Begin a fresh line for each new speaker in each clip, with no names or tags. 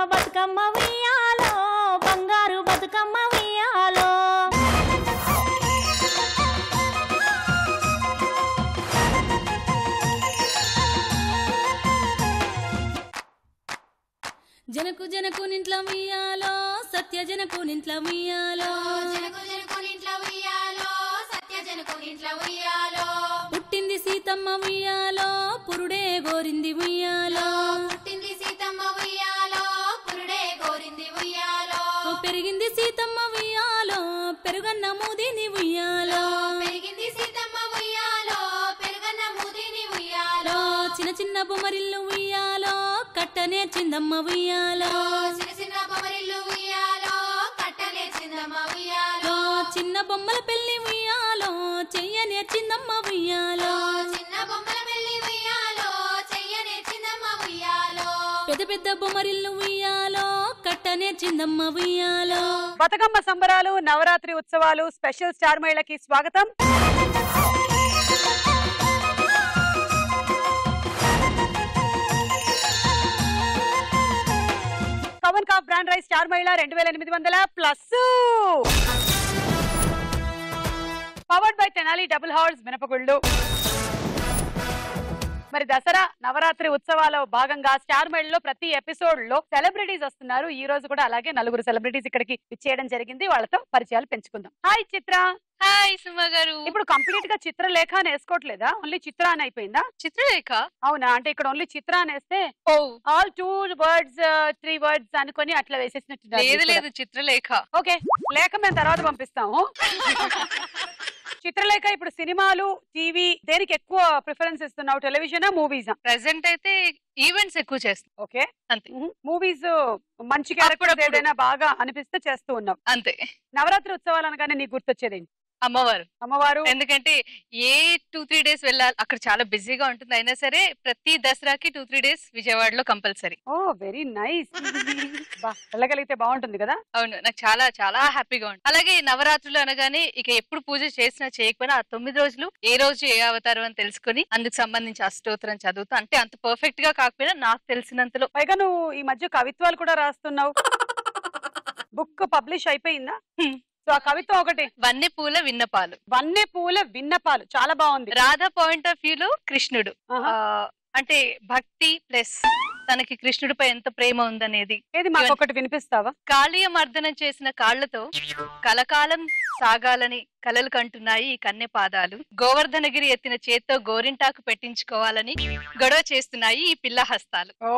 బతుకమ్మ ఉయ్యాలో బంగారు బతుకమ్మ ఉయ్యాలో జనకు జనకు నింట్ల ఉయ్యాలో సత్య జనకు నింట్ల ఉయ్యాలో
జనకు జనకునింట్లో ఉయ్యాలో సత్య జనకునింట్లో ఉయ్యాలో
పుట్టింది సీతమ్మ ఉయ్యాలో పురుడే గోరింది ఉయ్యాలో
పుట్టింది సీతమ్మ ఉయ్యాలో పురుడే కోరింది ఉయ్యాలో
పెరిగింది సీతమ్మ ఉయ్యాలో పెరుగన్న మూదిని ఉయ్యాలో
పెరిగింది సీతమ్మ ఉయ్యాలో పెరుగన్న ముదిని ఉయ్యాలో
చిన్న చిన్న బొమ్మరిల్లు ఉయ్యాలో కట్టనే చిందమ్మ ఉయ్యాలో
చిన్న చిన్న బొమ్మరిల్లు ఉయ్యాలో కట్టలే చిందమ్మ ఉయ్యాలో
చిన్న బొమ్మల పెళ్లి ఉయ్యాలో చెయ్యనే చిందమ్మ ఉయ్యాలో
చిన్న బొమ్మల పెళ్లి ఉయ్యాలో చెయ్యనే చిందమ్మ ఉయ్యాలో
పెద్ద పెద్ద బొమ్మరిల్లు ఉయ్యాలో కట్టనే చిందమ్మ ఉయ్యాలో
బతుకమ్మ సంబరాలు నవరాత్రి ఉత్సవాలు స్పెషల్ స్టార్ మహిళకి స్వాగతం పవన్ కాఫ్ బ్రాండ్ రైస్ స్టార్ మహిళ రెండు వేల ఎనిమిది వందల plus powered by Tenali double horse మినపగుళ్ళు మరి దసరా నవరాత్రి ఉత్సవాల భాగంగా స్టార్ మహిళలో ప్రతి ఎపిసోడ్ లో సెలబ్రిటీస్ వస్తున్నారు ఈ రోజు కూడా అలాగే నలుగురు సెలబ్రిటీస్ ఇక్కడికి ఇచ్చేయడం జరిగింది వాళ్ళతో పరిచయాలు పెంచుకుందాం హాయ్ చిత్ర
హాయ్ సుమ గారు
ఇప్పుడు కంప్లీట్ గా చిత్రలేఖ అని వేసుకోవట్లేదా ఓన్లీ చిత్ర అని అయిపోయిందా
చిత్రలేఖ
అవునా అంటే ఇక్కడ ఓన్లీ చిత్ర అని వేస్తే
oh
all two words three words అనుకొని అట్లా వేసేసినట్టు
లేదు లేదు చిత్రలేఖ
ఓకే లేఖ మేము తర్వాత పంపిస్తాము చిత్రలేఖ ఇప్పుడు సినిమాలు టీవీ దేనికి ఎక్కువ ప్రిఫరెన్స్ ఇస్తున్నావు టెలివిజన్ మూవీసా
ప్రెసెంట్ అయితే ఈవెంట్స్ ఎక్కువ చేస్తాం
ఓకే
అంతే
మూవీస్ మంచి క్యారెక్టర్
అప్పుడప్పుడు.
ఏదైనా బాగా అనిపిస్తే చేస్తూ ఉన్నావు
అంతే
నవరాత్రి ఉత్సవాలు అనగానే నీకు గుర్తొచ్చేది ఏంటి?
అమ్మవారు
అమ్మవారు
ఎందుకంటే ఏ టూ త్రీ డేస్ వెళ్ళాలి అక్కడ చాలా బిజీగా ఉంటుంది అయినా సరే ప్రతి దసరాకి టూ త్రీ డేస్ విజయవాడలో కంపల్సరీ
ఓ వెరీ నైస్ వెళ్ళగలిగితే బాగుంటుంది కదా
అవును నాకు చాలా చాలా హ్యాపీగా ఉంటుంది అలాగే ఈ నవరాత్రులు అనగానే ఇక ఎప్పుడు పూజ చేసినా చేయకపోయినా ఆ తొమ్మిది రోజులు ఏ రోజు ఏ అవతారం అని తెలుసుకుని అందుకు సంబంధించి అష్టోత్తరం చదువుతూ అంటే అంత పర్ఫెక్ట్ గా కాకపోయినా నాకు తెలిసినంతలో
పైగా నువ్వు ఈ మధ్య కవిత్వాలు కూడా రాస్తున్నావు బుక్ పబ్లిష్ అయిపోయిందా
హ్మ్.
సో ఆ కవిత్వం ఒకటి
వన్నె పూల విన్నపాలు
వన్నె పూల విన్నపాలు చాలా బాగుంది
రాధా పాయింట్ ఆఫ్ వ్యూ లో కృష్ణుడు
ఆహా.
ఆ, అంటే భక్తి ప్లస్ తనకి కృష్ణుడిపై ఎంత ప్రేమ ఉందనేది
ఏది మాకు ఒకటి వినిపిస్తావా
కాళీయ మర్దనం చేసిన కాళ్లతో కలకాలం సాగాలని కలలు కంటున్నాయి ఈ కన్నె పాదాలు గోవర్ధనగిరి ఎత్తిన చేత్తో గోరింటాకు పెట్టించుకోవాలని గొడవ చేస్తున్నాయి ఈ పిల్ల హస్తాలు
ఓ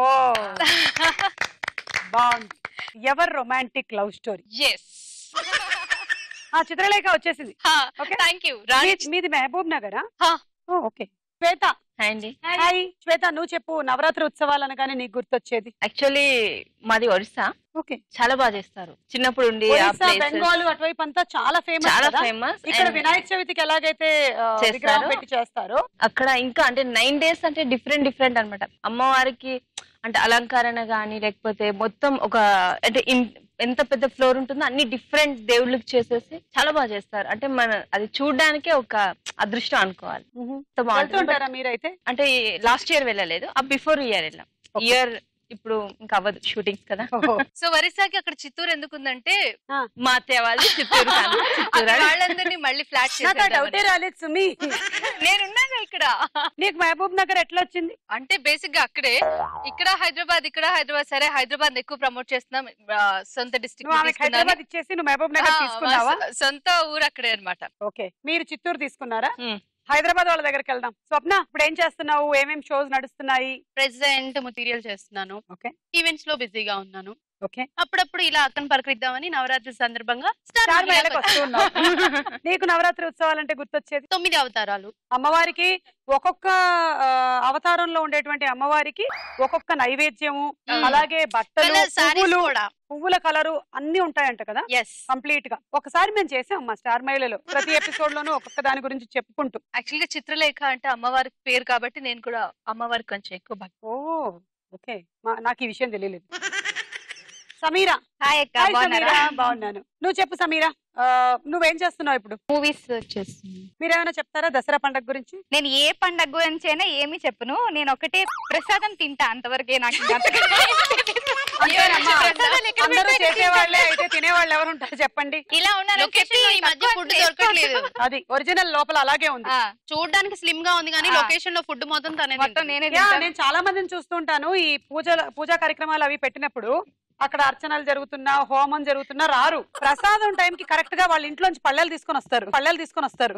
బాగుంది ever romantic love story
yes
ఆ చిత్రలేఖ వచ్చేసింది Okay.
థ్యాంక్ యూ రాణి
మీ- మీది మహబూబ్ నగరా
హా.
ఓ, ఓకే శ్వేత
అండి
హాయ్ శ్వేత నువ్వు చెప్పు నవరాత్రి ఉత్సవాలు అనగానే నీకు గుర్తొచ్చేది
యాక్చువల్లీ మాది ఒరిస్సా
ఓకే
చాలా బాగా చేస్తారు చిన్నప్పుడు ఉండి ఆ
ఒరిస్సా
places
బెంగాల్ అటువైపు అంతా చాలా ఫేమస్
చాలా ఫేమస్
ఇక్కడ వినాయక చవితికి ఎలాగైతే ఆ,
చేస్తారో.
విగ్రహం పెట్టి చేస్తారో
అక్కడ ఇంకా అంటే నైన్ డేస్ అంటే డిఫరెంట్ డిఫరెంట్ అన్నమాట అమ్మవారికి అంటే అలంకరణ గానీ లేకపోతే మొత్తం ఒక అంటే ఇన్- ఎంత పెద్ద ఫ్లోర్ ఉంటుందో అన్ని డిఫరెంట్ దేవుళ్ళకి చేసేసి చాలా బాగా చేస్తారు అంటే మన అది చూడడానికే ఒక అదృష్టం అనుకోవాలి ఎంత బాగుంటుంది
వెళ్తుంటారా మీరైతే
అంటే లాస్ట్ ఇయర్ వెళ్ళలేదు ఆ బిఫోర్ ఇయర్ వెళ్ళాం
Okay.
ఇయర్ ఇప్పుడు ఇంకా అవ్వదు షూటింగ్స్ కదా
ఓహో.
సో వరిసాకి అక్కడ చిత్తూరు ఎందుకుందంటే
ఆ.
మా అత్తయ్య వాళ్ళు చిత్తూరు కాదు, చిత్తూరు
అక్కడ వాళ్ళందరినీ మళ్ళీ ఫ్లాట్
నాకు ఆ డౌటే రాలేదు సుమి
నేనున్నాగా ఇక్కడ
నీకు మహబూబ్ నగర్ ఎట్లా వచ్చింది
అంటే బేసిక్ గా అక్కడే ఇక్కడ హైదరాబాద్ ఇక్కడ హైదరాబాద్ సరే హైదరాబాద్ ఎక్కువ ప్రమోట్ చేస్తున్నాం ఆ, సొంత
నువ్వు ఆమెకు
డిస్ట్రిక్ట్
హైదరాబాద్ ఇచ్చేసి నువ్వు మహబూబ్ నగర్ తీసుకున్నావా
సొంత ఊరు అక్కడే అన్నమాట
ఓకే మీరు చిత్తూరు తీసుకున్నారా
మ్మ్.
హైదరాబాద్ వాళ్ళ దగ్గరికి వెళ్దాం స్వప్న ఇప్పుడు ఏం చేస్తున్నావు ఏమేం షోస్ నడుస్తున్నాయి
ప్రెసెంట్ మెటీరియల్ చేస్తున్నాను
ఓకే
ఈవెంట్స్ లో బిజీగా ఉన్నాను
ఓకే
అప్పుడప్పుడు ఇలా అక్కను పలకరిద్దామని నవరాత్రి సందర్భంగా స్టార్
స్టార్
మహిళకు
మహిళకు వస్తూ ఉన్నావు నీకు నవరాత్రి ఉత్సవాలంటే గుర్తొచ్చేది
తొమ్మిది అవతారాలు
అమ్మవారికి ఒక్కొక్క ఆ, అవతారంలో ఉండేటువంటి అమ్మవారికి ఒక్కొక్క నైవేద్యము
మ్మ్.
అలాగే బట్టలు
కలర్ సారీస్
పువ్వులు
కూడా
పువ్వుల కలరు అన్ని ఉంటాయంట కదా
ఎస్
కంప్లీట్ గా ఒకసారి మేము చేసాం మా స్టార్ మహిళలో ప్రతి ఎపిసోడ్ లోనూ ఒక్కొక్క దాని గురించి చెప్పుకుంటూ
యాక్చువల్ గా చిత్రలేఖ అంటే అమ్మవారి పేరు కాబట్టి నేను కూడా అమ్మవారికి కొంచెం ఎక్కువ భక్తి
ఓ ఓకే మా- నాకు ఈ విషయం తెలియలేదు సమీరా
హాయ్ అక్క
హాయ్
బాగున్నారా
సమీరా బాగున్నాను నువ్వు చెప్పు సమీరా ఆ, నువ్వేం చేస్తున్నావు ఇప్పుడు
మూవీస్ చేస్తున్నాను
మీరేమైనా చెప్తారా దసరా పండగ గురించి
నేను ఏ పండగ గురించి అయినా ఏమి చెప్పను నేను ఒకటే ప్రసాదం తింటా అంతవరకే నాకు ఇంకా అంతకన్నా ఏం తెలీదు.
అంతేనమ్మా?
ప్రసాదాలు ఎక్కడ
అందరూ
పెడతారు?
చేసేవాళ్ళే అయితే తినేవాళ్ళు ఎవరు ఉంటారు చెప్పండి
ఇలా ఉన్నారని
లొకేషన్ లో ఈ
చెప్పి
మధ్య
తక్కువ
ఫుడ్
చేసుకోవద్దు.
దొరకట్లేదు
అది ఒరిజినల్ లోపల అలాగే ఉంది
ఆ, చూడ్డానికి స్లిమ్ గా ఉంది కానీ
ఆ.
లొకేషన్ లో ఫుడ్ మొత్తం తనే
మొత్తం
తింటుంది.
నేనే
యా,
తింటాను.
నేను చాలా మందిని చూస్తుంటాను ఈ పూజ పూజా కార్యక్రమాలు అవి పెట్టినప్పుడు అక్కడ అర్చనలు జరుగుతున్నా హోమం జరుగుతున్నా రారు ప్రసాదం టైం కి కరెక్ట్ గా వాళ్ళ ఇంట్లోంచి పళ్ళెలు తీసుకొని వస్తారు పళ్ళెలు తీసుకొని వస్తారు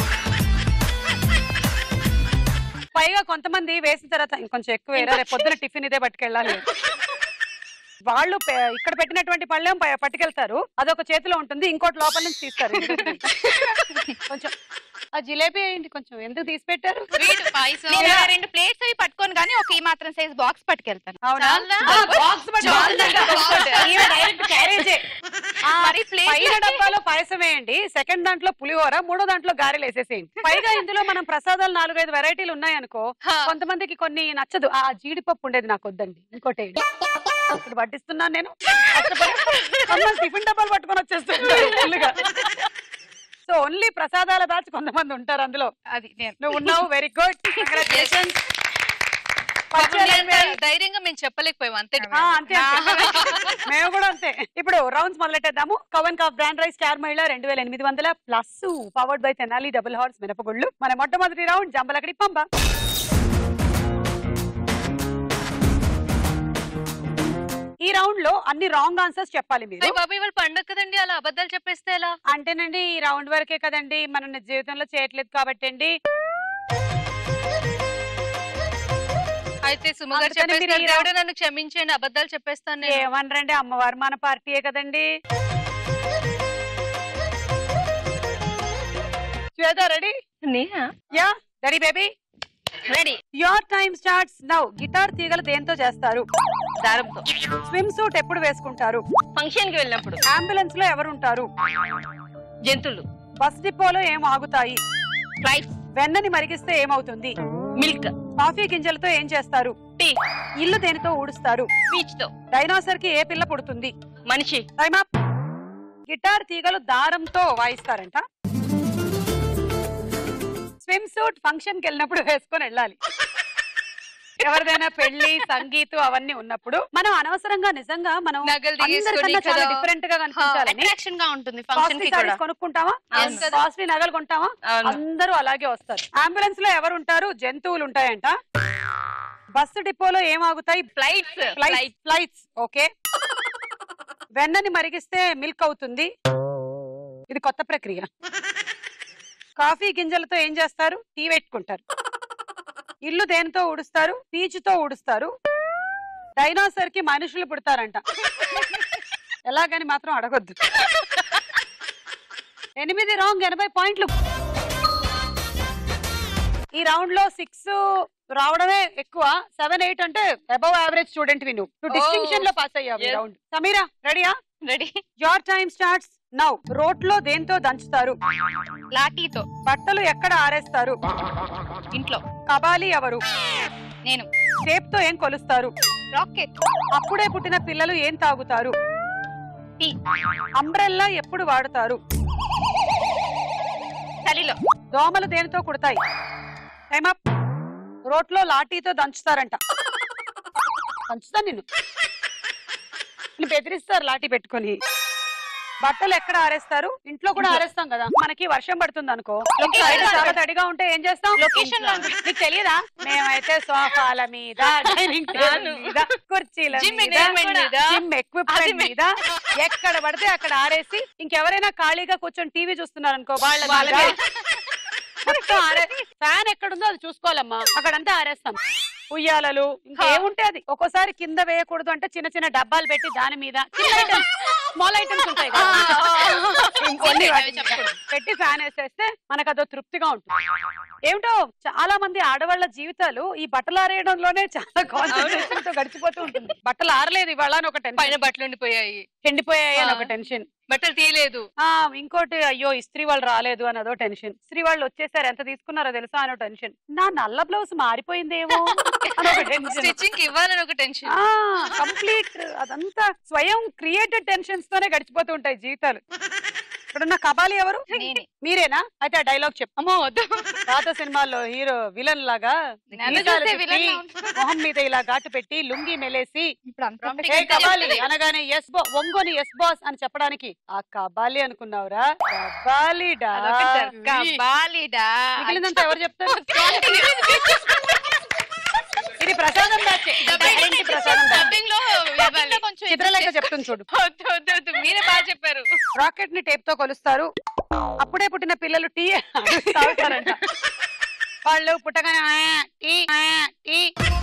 పైగా కొంతమంది వేసిన తర్వాత ఇంకొంచెం ఎక్కువ వేరా రేపు పొద్దున టిఫిన్ ఇదే పట్టుకెళ్ళాలి వాళ్ళు పె- ఇక్కడ పెట్టినటువంటి పళ్ళెం ప- పట్టుకెళ్తారు అదొక చేతిలో ఉంటుంది ఇంకోటి లోపల నుంచి తీస్తారు కొంచెం ఆ జిలేబీ ఏంటి కొంచెం ఎందుకు తీసి పెట్టారు
స్వీట్ పాయసం
నేను ఆ రెండు ప్లేట్స్ అవి పట్టుకోను కానీ ఒక ఈ మాత్రం సైజ్ బాక్స్ పట్టుకెళ్తాను
అవునా
చాలా.
ఆ, box పట్టు.
చాలా.
ఈమె direct carriage ఏ. ఆ,
మరి plate
పైన
లోకి-
డబ్బాలో పాయసం వేయండి సెకండ్ దాంట్లో పులిహోర మూడో దాంట్లో గారెలు వేసేసేయండి పైగా ఇందులో మనం ప్రసాదాలు నాలుగైదు వెరైటీలు ఉన్నాయనుకో
హా.
కొంతమందికి కొన్ని నచ్చదు ఆ జీడిపప్పు ఉండేది నాకు వద్దండి ఇంకోటి వేయండి. ఇప్పుడు పట్టిస్తున్నాను నేను కష్టపడి. కొంతమంది టిఫిన్ డబ్బాలు పట్టుకొని వచ్చేస్తున్నారు ఫుల్లుగా సో ఓన్లీ ప్రసాదాల బ్యాచ్ కొంతమంది ఉంటారు అందులో
అది నేను
నువ్వు ఉన్నావు వెరీ గుడ్ కంగ్రాచులేషన్స్
పాపం నీ అంత ధైర్యంగా మేము చెప్పలేకపోయాం అంతే
ఆ, అంతే అంతే. మేము కూడా అంతే ఇప్పుడు రౌండ్స్ మొదలెట్టేద్దాము కవన్ కాఫ్ బ్రాండ్ రైస్ క్యార్ మహిళ రెండు వేల ఎనిమిది వందల plus powered by Tenali double horse మినపగుళ్ళు మన మొట్టమొదటి రౌండ్ జంబలకడి పంబ ఈ రౌండ్ లో అన్ని రాంగ్ ఆన్సర్స్ చెప్పాలి మీరు
అయ్య బాబాయ్ వాళ్ళు పండగ కదండి అలా అబద్ధాలు చెప్పేస్తే ఎలా
అంటేనండి ఈ రౌండ్ వరకే కదండి మనం నిజ జీవితంలో చేయట్లేదు కాబట్టి అండి
అయితే సుమగారు
అందుకని మీరు
చెప్పేస్తారు
ఈ
దేవుడు నన్ను క్షమించండి అబద్ధాలు చెప్పేస్తాను నేను
ఏమనరండి అమ్మవారు మన పార్టీయే కదండి శ్వేత రెడీ
నేనా
yeah ready baby
ready
your time starts now guitar తీగలు దేంతో చేస్తారు
దారంతో
స్విమ్ సూట్ ఎప్పుడు వేసుకుంటారు
ఫంక్షన్ కి వెళ్ళినప్పుడు
అంబులెన్స్ లో ఎవరు ఉంటారు
జంతువులు
బస్ డిపోలో ఏం ఆగుతాయి
ఫ్లైట్స్
వెన్నని మరిగిస్తే ఏమవుతుంది
మిల్క్
కాఫీ గింజలతో ఏం చేస్తారు
టీ
ఇల్లు దేనితో ఊడుస్తారు
బీచ్ తో
డైనోసర్ కి ఏ పిల్ల పుడుతుంది
మనిషి
టైమ్ అప్ గిటార్ తీగలు దారంతో వాయిస్తారంట స్విమ్ సూట్ ఫంక్షన్ కి వెళ్ళినప్పుడు వేసుకొని వెళ్ళాలి ఎవరిదైనా పెళ్లి సంగీతం అవన్నీ ఉన్నప్పుడు మనం అనవసరంగా నిజంగా మనం
నగలు తీసేసుకొని
అందరికన్నా చాలా
కదా.
డిఫరెంట్ గా కనిపించాలని
అట్రాక్షన్ గా ఉంటుంది ఫంక్షన్
కాస్ట్లీ
కి కూడా
సారీస్ కొనుక్కుంటావా
అవును కదా.
కాస్ట్లీ నగలు కొంటావా
అవును
అందరూ అలాగే వస్తారు అంబులెన్స్ లో ఎవరు ఉంటారు జంతువులు ఉంటాయంట బస్సు డిపోలో ఏం ఆగుతాయి
ఫ్లైట్స్
ఫ్లైట్స్ ఫ్లైట్స్ ఓకే వెన్నని మరిగిస్తే మిల్క్ అవుతుంది ఇది కొత్త ప్రక్రియ కాఫీ గింజలతో ఏం చేస్తారు టీ పెట్టుకుంటారు ఇల్లు దేనితో ఊడుస్తారు పీచుతో ఊడుస్తారు డైనోసర్ కి మనుషులు పుడతారంట ఎలాగని మాత్రం అడగొద్దు ఎనిమిది రాంగ్ ఎనభై పాయింట్లు ఈ రౌండ్ లో సిక్స్ రావడమే ఎక్కువ సెవెన్ ఎయిట్ అంటే అబౌవ్ యావరేజ్ స్టూడెంట్ వి నువ్వు నువ్వు
Oh.
డిస్టింక్షన్ లో పాస్ అయ్యావు ఈ
Yes.
రౌండ్ సమీరా రెడీయా
ready
your time starts now రోట్ లో దేంతో దంచుతారు
లాఠీతో
బట్టలు ఎక్కడ ఆరేస్తారు
ఇంట్లో
కబాలి ఎవరు
నేను
టేప్ తో ఏం కొలుస్తారు
రాకెట్
అప్పుడే పుట్టిన పిల్లలు ఏం తాగుతారు
టీ
అంబ్రెల్లా ఎప్పుడు వాడుతారు
చలిలో
దోమలు దేనితో కుడతాయి టైమ్ అప్ రోట్లో లాఠీతో దంచుతారంట దంచుతా నిన్ను నిన్ను బెదిరిస్తారు లాఠీ పెట్టుకొని బట్టలు ఎక్కడ ఆరేస్తారు ఇంట్లో కూడా ఆరేస్తాం కదా మనకి వర్షం పడుతుంది అనుకో
Location
బయట
లో
చాలా తడిగా ఉంటే ఏం చేస్తాం
Location లో
నీకు తెలియదా మేమైతే సోఫాల మీద డైనింగ్ టేబుల్ మీద కుర్చీల
జిమ్
మీద
equipment మీద.
జిమ్ ఎక్విప్మెంట్ మీద ఎక్కడ పడితే అక్కడ ఆరేసి ఇంకెవరైనా ఖాళీగా కూర్చొని టీవీ చూస్తున్నారు అనుకో వాళ్ళ
వాళ్ళ
మీద
మీద.
మొత్తం ఆరే ఫ్యాన్ ఎక్కడుందో అది చూసుకోవాలమ్మా అక్కడంతా ఆరేస్తాం ఉయ్యాలలు ఇంకేముంటే అది ఒక్కోసారి కింద వేయకూడదు అంటే చిన్న చిన్న డబ్బాలు పెట్టి దాని మీద చిన్న ఐటమ్స్ స్మాల్ ఐటమ్స్ ఉంటాయి కదా ఇంకొన్ని వాటి మీద పెట్టి ఫ్యాన్ వేసేస్తే మనకు అదో తృప్తిగా ఉంటుంది ఏమిటో చాలా మంది ఆడవాళ్ళ జీవితాలు ఈ బట్టలు ఆరేయడంలోనే చాలా కాన్సన్ట్రేషన్ తో గడిచిపోతూ ఉంటుంది బట్టలు ఆరలేదు ఇవాళ అని ఒక
పైన
టెన్షన్
బట్టలు ఉండిపోయాయి
ఎండిపోయాయి అని
ఆ.
ఒక టెన్షన్
బట్టలు తీయలేదు
ఆ ఇంకోటి అయ్యో ఇస్త్రీ వాళ్ళు రాలేదు అని అదో టెన్షన్ ఇస్త్రీ వాళ్ళు వచ్చేసారు ఎంత తీసుకున్నారో తెలుసా అనో టెన్షన్ నా నల్ల బ్లౌజ్ మారిపోయిందేమో అనొక టెన్షన్
స్టిచ్చింగ్ ఇవ్వాలని ఒక టెన్షన్
ఆ కంప్లీట్ అదంతా స్వయం క్రియేటెడ్ టెన్షన్స్ తోనే గడిచిపోతూ ఉంటాయి జీవితాలు ఇప్పుడున్న కబాలి ఎవరు
నేనే.
మీరేనా అయితే ఆ డైలాగ్ చెప్పు
అమ్మో వద్దు
పాత సినిమాల్లో హీరో విలన్ లాగా
నన్ను
మీసాలు
చూస్తే villain
తిప్పి,
లా ఉంటాడు.
మొహం మీద ఇలా ఘాటు పెట్టి లుంగి మెలేసి
ఇప్పుడు అంత
Prompting
ఏ
ఇంకా
కబాలి
చెప్పలేదు.
అనగానే ఎస్ బో ఒంగోని ఎస్ బాస్ అని చెప్పడానికి ఆ కబాలి అనుకున్నావురా కబాలిడా
అదొకటి సార్.
కబాలిడా
మిగిలినంత ఎవరు చెప్తారు ఇది ప్రసాదం బ్యాచ్ గ్యారెంటీ ప్రసాదం బ్యాచ్
డబ్బింగ్ లో ఇవ్వాలి.
కొంచెం
చిత్రలేఖ చెప్తుంది చూడు
వద్దు వద్దు వద్దు మీరే బాగా చెప్పారు
రాకెట్ ని టేప్ తో కొలుస్తారు అప్పుడే పుట్టిన పిల్లలు టీ తాగుతారంట వాళ్ళు పుట్టగానే "ఆ, టీ ఆ, టీ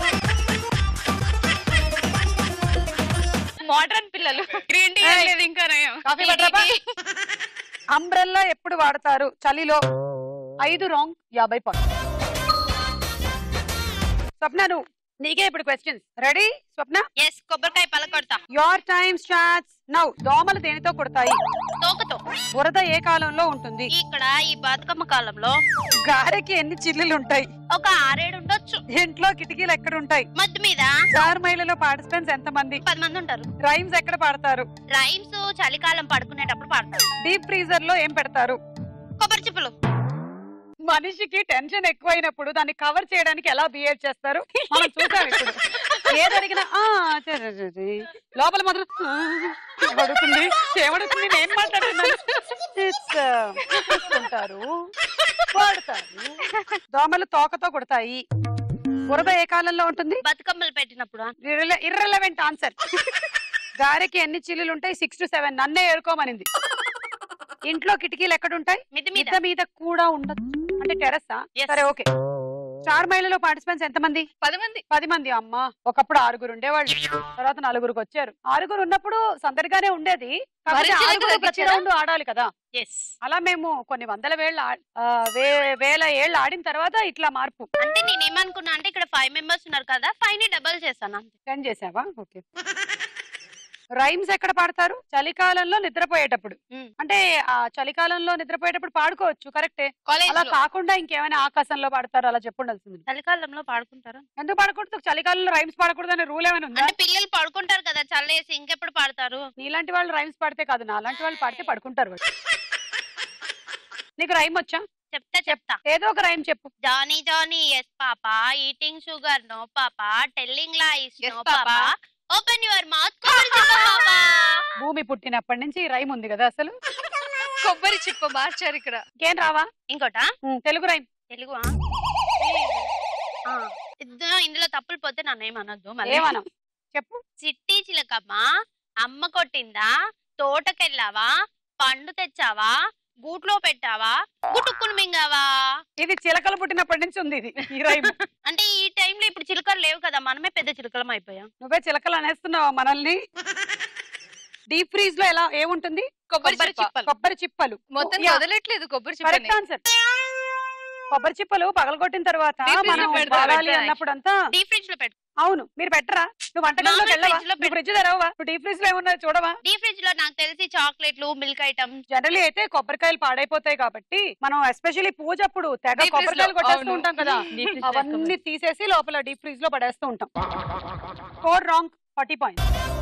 మోడర్న్ పిల్లలు గ్రీన్ టీ
ఏయ్.
లేదు ఇంకా నయం.
కాఫీ
టీ,
పట్టరాపా?
Tea, tea.
అంబ్రెల్లా ఎప్పుడు వాడతారు చలిలో ఐదు రాంగ్ యాభై పాయింట్ స్వప్న నువ్వు నీకే ఇప్పుడు క్వశ్చన్స్ రెడీ స్వప్న
ఎస్ కొబ్బరికాయ పలకొడతా
యోర్ టైమ్ స్టార్ట్స్ నౌ దోమలు దేనితో కొడతాయి
తోకతో
బురద ఏ కాలంలో ఉంటుంది
ఇక్కడ ఈ బతుకమ్మ కాలంలో
గారెకి ఎన్ని చిల్లులు ఉంటాయి
ఒక ఆరేడు ఉండొచ్చు
ఇంట్లో కిటికీలు ఎక్కడ ఉంటాయి
మధ్య మీద
చార్ మైళ్ళలో పార్టిసిపెంట్స్ ఎంత మంది
పది మంది ఉంటారు
రైమ్స్ ఎక్కడ పాడతారు
రైమ్స్ చలికాలం పడుకునేటప్పుడు పాడతారు
డీప్ ఫ్రీజర్ లో ఏం పెడతారు
కొబ్బరి చిప్పలు
మనిషికి టెన్షన్ ఎక్కువైనప్పుడు దాన్ని కవర్ చేయడానికి ఎలా బిహేవ్ చేస్తారు మనం చూసాం ఇప్పుడు ఏదడిగినా "ఆ, సరే, సరే, సరే." లోపల మాత్రం "ఆ, పడుతుంది ఏమడుతుంది నేను మాట్లాడుతున్నాను It's, uh, చూసుకుంటారు వాడతారు దోమలు తోకతో కొడతాయి బురద ఏ కాలంలో ఉంటుంది
బతుకమ్మలు పెట్టినప్పుడు
ఇర్రెలవెంట్ ఆన్సర్ గారెకి ఎన్ని చిల్లులు ఉంటాయి సిక్స్ టు సెవెన్ నన్నే ఏరుకోమనింది ఇంట్లో కిటికీలు ఎక్కడ ఉంటాయి
మిద్ది మీద
మిద్ద మీద కూడా ఉండదు అంటే టెరస్సా
Yes.
సరే ఓకే స్టార్ మైళ్ళలో పార్టిసిపెంట్స్ ఎంత మంది
పది మంది
పది మంది అమ్మ ఒకప్పుడు ఆరుగురు ఉండేవాళ్ళు తర్వాత నలుగురికి వచ్చారు ఆరుగురు ఉన్నప్పుడు సందడిగానే ఉండేది కాకపోతే
భరించలేక
ఆరుగురు ప్రతి
తగ్గించారా?
రౌండ్ ఆడాలి కదా
ఎస్
అలా మేము కొన్ని వందల వేళ్ళ ఆ- ఆ, వే- వేల ఏళ్ళు ఆడిన తర్వాత ఇట్లా మార్పు
అంటే నేను ఏమనుకున్నా అంటే ఇక్కడ ఫైవ్ మెంబర్స్ ఉన్నారు కదా ఫైవ్ ని డబల్ చేస్తాను అంతే
సెండ్ చేసావా ఓకే రైమ్స్ ఎక్కడ పాడతారు చలికాలంలో నిద్రపోయేటప్పుడు
మ్మ్.
అంటే ఆ చలికాలంలో నిద్రపోయేటప్పుడు పాడుకోవచ్చు కరెక్టే
కాలేజ్
అలా కాకుండా ఇంకేమైనా ఆకాశంలో పాడతారు అలా చెప్పుండాల్సింది
చలికాలంలో పాడుకుంటారా
ఎందుకు పాడకూడదు చలికాలంలో రైమ్స్ పాడకూడదు అనే రూల్ ఏమైనా ఉందా
అంటే పిల్లలు పడుకుంటారు కదా చల్లేసి ఇంకెప్పుడు పాడతారు
నీలాంటి వాళ్ళు రైమ్స్ పాడితే కాదు నాలాంటి వాళ్ళు పాడితే పడుకుంటారు వాళ్ళు. నీకు రైమ్ వచ్చా
చెప్తా చెప్తా
ఏదో ఒక రైమ్ చెప్పు
Johnny Johnny yes papa eating sugar no papa telling lies
Yes,
no
papa.
Papa open your mouth papa
భూమి పుట్టినప్పటి నుంచి రైమ్ ఉంది కదా అసలు
కొబ్బరి చిప్ప మార్చారు ఇక్కడ
ఇంకేం రావా
ఇంకోటా
ఉమ్, తెలుగు రైమ్
తెలుగు ఇందులో ఇందులో తప్పులు పోతే నన్ను ఏమనొద్దు మళ్ళీ
ఏమనం చెప్పు
చిట్టి చిలకమ్మ అమ్మ కొట్టిందా తోటకెళ్ళావా పండు తెచ్చావా గూట్లో పెట్టావా గుటుక్కును మింగావా
ఇది చిలకలు పుట్టినప్పటి నుంచి ఉంది ఇది ఈ రైమ్
అంటే ఈ టైంలో ఇప్పుడు చిలకలు లేవు కదా మనమే పెద్ద చిలకలం అయిపోయాం
నువ్వే చిలకలు అనేస్తున్నావు మనల్ని డీప్ ఫ్రీజ్ లో ఎలా ఏముంటుంది
కొబ్బరి
కొబ్బరి
చిప్ప
చిప్పలు.
కొబ్బరి చిప్పలు
మొత్తం
Yeah.
వదలట్లేదు కొబ్బరి
కరెక్ట్
చిప్పని
ఆన్సర్ కొబ్బరి చిప్పలు పగలగొట్టిన తర్వాత
Deep freeze
మనం
లో పెడతారు,
వాడాలి
పెడతారు.
అన్నప్పుడు అంతా
డీప్ ఫ్రిడ్జ్ లో పెట్టు
అవును మీరు పెట్టరా నువ్వు వంటగదిలోకి
Normal
వెళ్ళవా
fridge లో
నువ్వు ఫ్రిడ్జ్ తెరవా నువ్వు డీప్ ఫ్రిడ్జ్ లో ఏమున్నాయి చూడవా
డీప్ ఫ్రిడ్జ్ లో నాకు తెలిసి చాక్లెట్లు మిల్క్ ఐటమ్స్
జనరలీ అయితే కొబ్బరికాయలు పాడైపోతాయి కాబట్టి మనం ఎస్పెషల్లీ పూజ అప్పుడు తెగ
Deep freeze
కొబ్బరికాయలు
లో,
కొట్టేస్తూ
అవును.
ఉంటాం కదా అవన్నీ తీసేసి లోపల డీప్ ఫ్రీజ్ లో పడేస్తూ ఉంటాం ఫోర్ రాంగ్ ఫార్టీ పాయింట్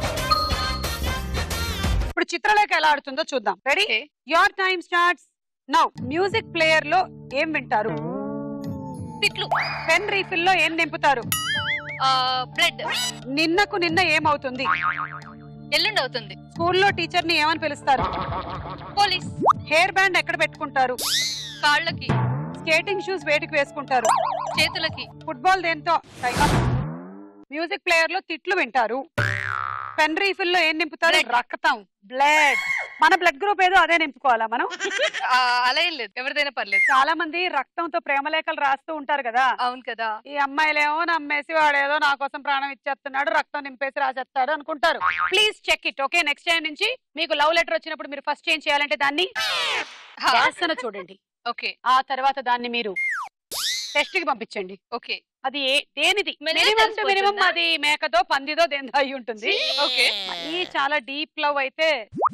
ఇప్పుడు చిత్రలేఖ ఎలా ఆడుతుందో చూద్దాం ready
Okay.
Your time starts now music player లో ఏం వింటారు
తిట్లు
పెన్ రీఫిల్ లో ఏం నింపుతారు
బ్లడ్
నిన్నకు నిన్న ఏమవుతుంది
ఎల్లుండి అవుతుంది
స్కూల్లో టీచర్ ని ఏమని పిలుస్తారు
పోలీస్
హెయిర్ బ్యాండ్ ఎక్కడ పెట్టుకుంటారు
కాళ్ళకి
స్కేటింగ్ షూస్ వేటికి వేసుకుంటారు
చేతులకి
ఫుట్బాల్ దేంతో మ్యూజిక్ ప్లేయర్ లో తిట్లు వింటారు పెన్ రీఫిల్ లో ఏం నింపుతారు
Blood.
రక్తం బ్లడ్ మన బ్లడ్ గ్రూప్ ఏదో అదే నింపుకోవాలా మనం
ఆ, అలా ఏం లేదు ఎవరిదైనా పర్లేదు
చాలా మంది రక్తంతో ప్రేమలేఖలు రాస్తూ ఉంటారు కదా
అవును కదా
ఈ అమ్మాయిలేమో నమ్మేసి వాడేదో నా కోసం ప్రాణం ఇచ్చేస్తున్నాడు రక్తం నింపేసి రాసేస్తాడు అనుకుంటారు please check it okay next time నుంచి మీకు లవ్ లెటర్ వచ్చినప్పుడు మీరు ఫస్ట్ ఏం చేయాలంటే దాన్ని వాసన చూడండి
ఓకే
ఆ తర్వాత దాన్ని మీరు టెస్ట్ కి పంపించండి
ఓకే
అది ఏ దేనిది
మెల్లగా
మినిమం టు మినిమం
తెలిసిపోతుందా?
అది మేకదో పందిదో దేనిదో అయి ఉంటుంది
ఓకే
మరీ చాలా డీప్ లవ్ అయితే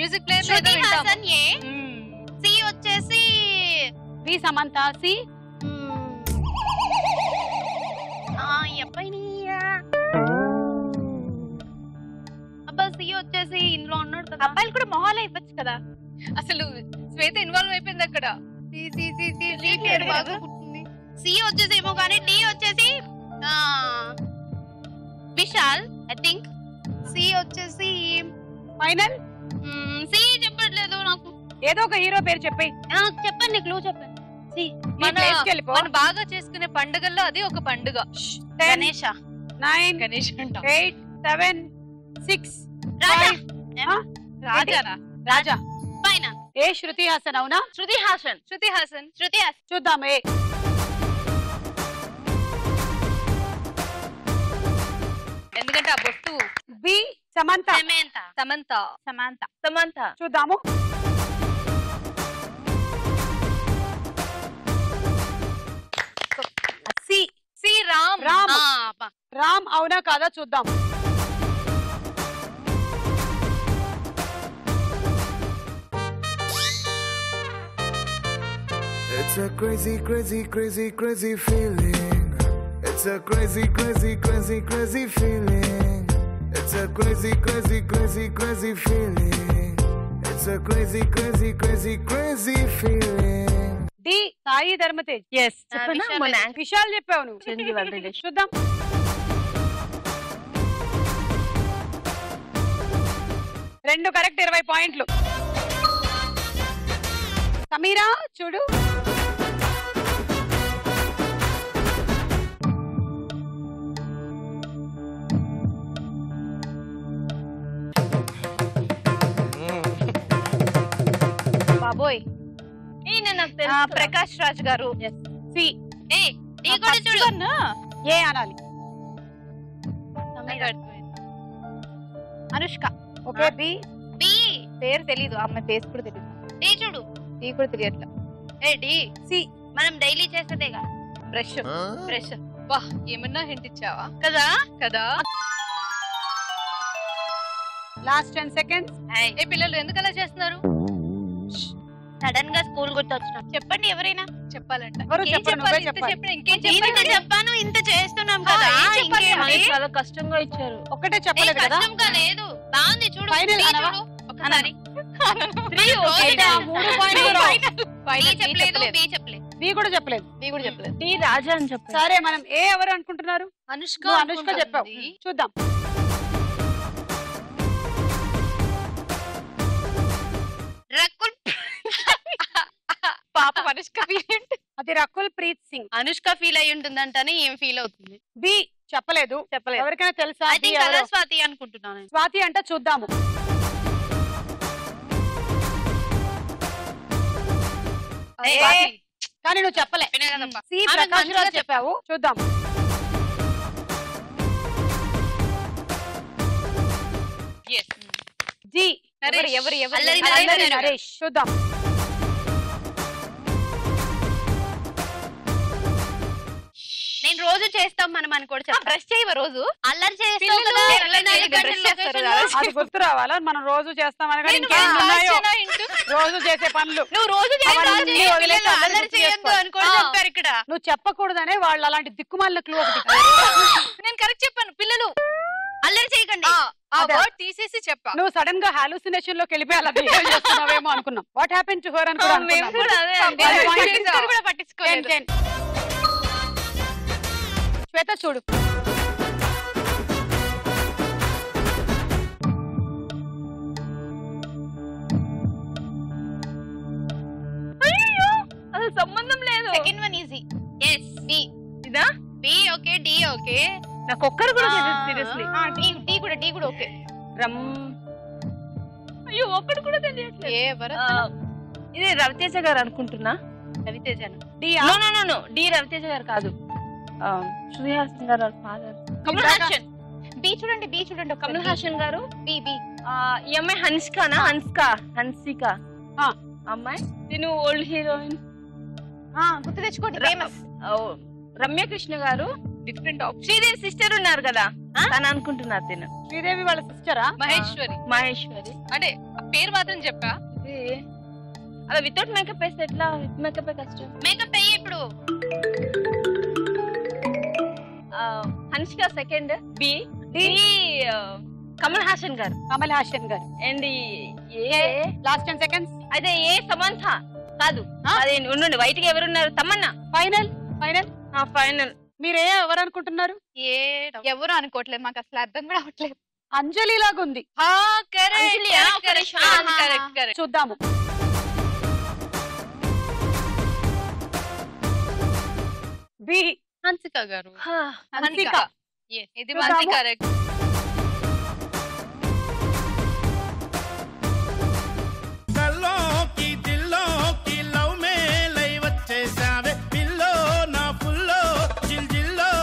music player
Shruti Haasan A C వచ్చేసి
బి సమంత సి
ఆ, ఈ అబ్బాయిని అబ్బా సి వచ్చేసి ఇందులో ఉన్నాడు కదా
అబ్బాయిలు కూడా మొహాలు ఇవ్వచ్చు కదా
అసలు శ్వేత ఇన్వాల్వ్ అయిపోయింది అక్కడ C C C C C పేరు బాగా గుర్తుంది.
సి వచ్చేసి ఏమో కానీ డి వచ్చేసి ఆ, విశాల్ ఐ థింక్ సి వచ్చేసి
ఫైనల్
సి చెప్పట్లేదు నాకు
ఏదో ఒక హీరో పేరు చెప్పి
ఆ, చెప్పండి క్లూ చెప్పండి సి
మన
ప్లేస్ కి వెళ్ళిపో
మనం బాగా చేసుకునే పండుగల్లో అది ఒక పండుగ
గణేష
నైన్
గణేష్ అంటాం
ఎయిట్ సెవెన్ సిక్స్
రాజా
రాజానా
రాజా
పైన
ఏ శృతి హాసన్ అవునా
శృతి హాసన్
శృతి హాసన్
శృతి హాసన్
చూద్దాం ఏ
ఎందుకంటే ఆ బొట్టు
బి సమంత
సమంత
సమంత
సమాంత
సమంత
చూద్దాము సి
సి రామ్
రామ్
ఆ, అబ్బా.
రామ్ అవునా కాదా చూద్దాం
It's a crazy, crazy, crazy, crazy feeling. It's a crazy, crazy, crazy, crazy feeling. It's a crazy, crazy, crazy, crazy feeling. It's a crazy, crazy, crazy, crazy feeling.
D Sai Dharam Tej
yes చెప్పనా
విశాల్
మొన్న
విశాల్ చెప్పావు నువ్వు
చిరంజీవి వాళ్ళ relation.
చూద్దాం రెండు correct ఇరవై పాయింట్లు సమీరా చూడు
బాబోయ్
ఈయన నాకు
ఆ,
తెలుసు
Prakash Raj garu
C
A D కూడా
First
చూడు
one,
ఏ అనాలి
నాకు అర్థమైంది.
అనుష్క
ఓకే బి
బి
పేరు తెలీదు అమ్మాయి ఫేస్ కూడా తెలీదు
డి చూడు
ఈ కూడా తెలియట్లా
ఏ డి
సి
మనం డైలీ చేసేదేగా
బ్రష్
బ్రష్ వా ఏమన్నా హింట్ ఇచ్చావా
కదా
కదా
లాస్ట్ టెన్ సెకండ్స్
ఏ పిల్లలు ఎందుకు అలా చేస్తున్నారు
సడన్ గా స్కూల్ గుర్తొచ్చినాం చెప్పండి ఎవరైనా
చెప్పాలంట
ఎవరు
ఏం
చెప్పరు, నువ్వే
చెప్పాలి? ఇంత
చెప్పాలి.
చెప్పిన ఇంకేం
నేను ఇంత
చెప్పాలి
చెప్పాను ఇంత చేస్తున్నాం
ఆ,
కదా
ఏం చెప్పాలి?
ఇంకేంటి?
మనకి చాలా కష్టంగా ఇచ్చారు
ఒక్కటే
ఏ,
చెప్పలేదు కదా
కష్టంగా లేదు బాగుంది చూడు
Final
డి
అనవా?
చూడు ఒకసారి
Three, okay.
ఏంటి ఆ మూడు పాయింట్లు రావు.
బి చెప్పలేదు బి చెప్పలేదు
బి కూడా చెప్పలేదు
బి కూడా చెప్పలేదు
డి రాజా అని చెప్పారు
సరే మనం ఏ ఎవరు అనుకుంటున్నారు
అనుష్క
నువ్వు అనుష్క చెప్పావు
అనుకుంటుంది.
చూద్దాం
రకుల్
పాప అనుష్క
అది రకుల్ ప్రీత్ సింగ్
అనుష్క ఫీల్ అయి ఉంటుందంటని ఏం ఫీల్ అవుతుంది
బి చెప్పలేదు
చెప్పలేదు
ఎవరికైనా తెలుసా
ఐ
బి
థింక్
ఎవరో?
కలర్ స్వాతి అనుకుంటున్నాను నేను.
స్వాతి అంటే చూద్దాము
ఏ,
స్వాతి. కానీ నువ్వు చెప్పలే
చెప్పినా కదబ్బా.
సి
ఆమె
ప్రకాష్
మంచిగా
రాజ్ చెప్పావు చూద్దాం
Yes.
జి
ఎవరు ఎవరు ఎవరు
అల్లరి
ఎవరు?
నరేష్.
అల్లరి నరేష్ చూద్దాం
నేను రోజు చేస్తాం మనం అని కూడా చెప్పాను
బ్రష్ చేయవ రోజు
అల్లరి చేస్తాం
పిల్లలు
కదా
అల్లరి
ఇరవై నాలుగు
చేయడం
గంటల
brush చేస్తారు
location లో.
కదా.
అది గుర్తు రావాలా మనం రోజు చేస్తాం అనగా
నేను
ఇంకేం
బాగా
ఉన్నాయో
చేనా ఇంటూ?
రోజు చేసే పనులు
నువ్వు రోజు చేయ
అవన్నీ
రోజు
ఏ,
వదిలేసి
పిల్లలు
అల్లరి
అల్లరి
గుర్తు
చేయొద్దు
చేసుకోవాలి.
అని కూడా
ఆ.
చెప్పారు ఇక్కడ
నువ్వు చెప్పకూడదనే వాళ్ళు అలాంటి దిక్కుమాలిన క్లూ ఒకటి
నేను కరెక్ట్ చెప్పాను పిల్లలు
అల్లరి చేయకండి
ఆ, ఆ
అదే.
వర్డ్ తీసేసి చెప్పా
నువ్వు సడన్ గా హాలుసినేషన్ లోకి వెళ్ళిపోయి అలా బిహేవ్ చేస్తున్నావేమో అనుకున్నాం వాట్ హ్యాపెన్ టు హర్ అని కూడా
మేము
అనుకున్నాం.
కూడా అదే
One point.
ఇది కూడా
Ten,
పట్టించుకోలేదు
ten. శ్వేత చూడు
అసలు సంబంధం లేదు
second one easy yes B
ఇదా
బి ఓకే డి ఓకే
నాకు ఒక్కరు కూడా తెలియదు సీరియస్లీ
డి డి కూడా డి కూడా ఓకే
రమ్ అయ్యో ఒక్కడు కూడా తెలియట్లేదు
ఏ ఎవరు
ఆ, ఇది రవితేజ గారు అనుకుంటున్నా
రవితేజన
D
no no no no D Ravi Teja garu కాదు ఆ, శృతి హాసన్ గారు ఫాదర్
కమల్ హాసన్
బి చూడండి బి చూడండి ఒకసారి.
కమల్ హాసన్ గారు
బి బి
ఆ, ఈ అమ్మాయి హన్స్కానా హన్స్క హన్సిక
ఆ.
అమ్మాయి నేను ఓల్డ్ హీరోయిన్
ఆ, గుర్తు తెచ్చుకోండి ఫేమస్
రమ్య కృష్ణ గారు డిఫరెంట్ శ్రీదేవి సిస్టర్ ఉన్నారు కదా తను అనుకుంటున్నా తిను
శ్రీదేవి వాళ్ళ సిస్టరా
మహేశ్వరి
మహేశ్వరి
అంటే ఆ పేరు మాత్రం చెప్పా
ఇది అలా వితౌట్ మేకప్ వేస్తే ఎట్లా విత్ మేకప్ కష్టం
మేకప్ అయ్యి ఇప్పుడు
ఆ, Hansika second B D Kamal Haasan garu
Kamal Haasan garu
and A
last ten seconds
అయితే ఏ సమంత కాదు అదే ఉండండి వైట్ గా ఎవరున్నారు తమన్నా
ఫైనల్ ఫైనల్
ఫైనల్
మీరే ఎవరు అనుకుంటున్నారు
ఏ
ఎవరు అనుకోవట్లేదు మాకు అసలు అర్థం కూడా అవట్లేదు
అంజలి లాగుంది
అంజలియా? ఒక నిమిషం. ఆహా.
కరెక్ట్ కరెక్ట్
చూద్దాము బి
హన్సిక గారు
హన్సిక
Yes, ఇది
చూద్దాము.
మంచి కరెక్ట్
కల్లోకి దిల్లోకి లవ్ మేలై వచ్చేసావే పిల్లో నా పుల్లో జిల్ జిల్లో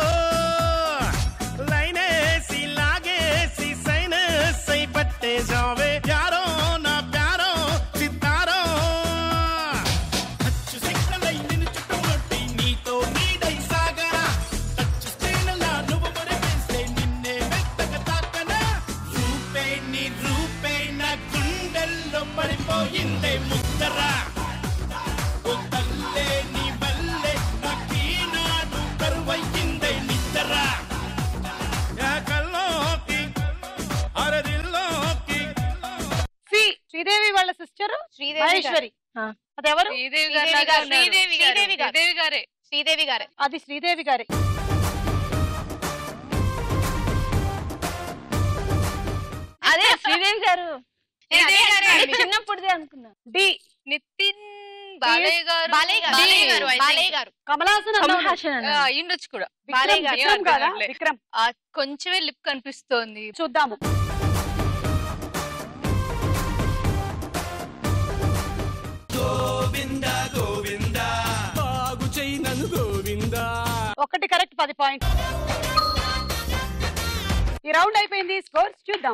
లైనేసి లాగేసి సైనస్ అయి పట్టేసావే యారో నా ప్యారో సితారో అచ్చు సిగ్నలై నిన్ను చుట్టుముట్టి నీతో నీడై సాగరా టచ్ స్క్రీన్లా నువ్వు మురిపిస్తే నిన్నే మెత్తగా తాకనా రూపే నీ రూపే నా గుండెల్లో పడిపోయిందే ముద్దరా ఓ తల్లే నీ వల్లే నాకీనాడు కరువయ్యిందే నిద్దరా యా కల్లోకి అరదిల్లోకి
సి శ్రీదేవి వాళ్ళ సిస్టర్
శ్రీదేవి గారు.
మహేశ్వరి అదెవరు
శ్రీదేవి గారు
శ్రీదేవి
లాగా
గారు.
ఉన్నారు.
శ్రీదేవి గారు.
శ్రీదేవి గారు. శ్రీదేవి గారే
శ్రీదేవి గారే
అది శ్రీదేవి గారి
అదే శ్రీదేవి గారు
శ్రీదేవి గారే.
అది చిన్నప్పుడుదే అనుకున్నా
డి
నితిన్ బాలయ్య గారు
బాలయ్య గారు.
బాలయ్య గారు I think.
బాలయ్య గారు
కమలాసన్
కమల్ హాసన్
ఆ,
అన్నా.
అయ్యుండొచ్చు కూడా
విక్రమ్
గారు.
విక్రమ్ కాదా
అట్లే.
విక్రమ్
ఆ కొంచెమే లిప్ కనిపిస్తోంది
చూద్దాము
బాగు చెయ్యి నన్ను గోవిందా
ఒకటి కరెక్ట్ పది పాయింట్ ఈ రౌండ్ అయిపోయింది స్కోర్స్ చూద్దాం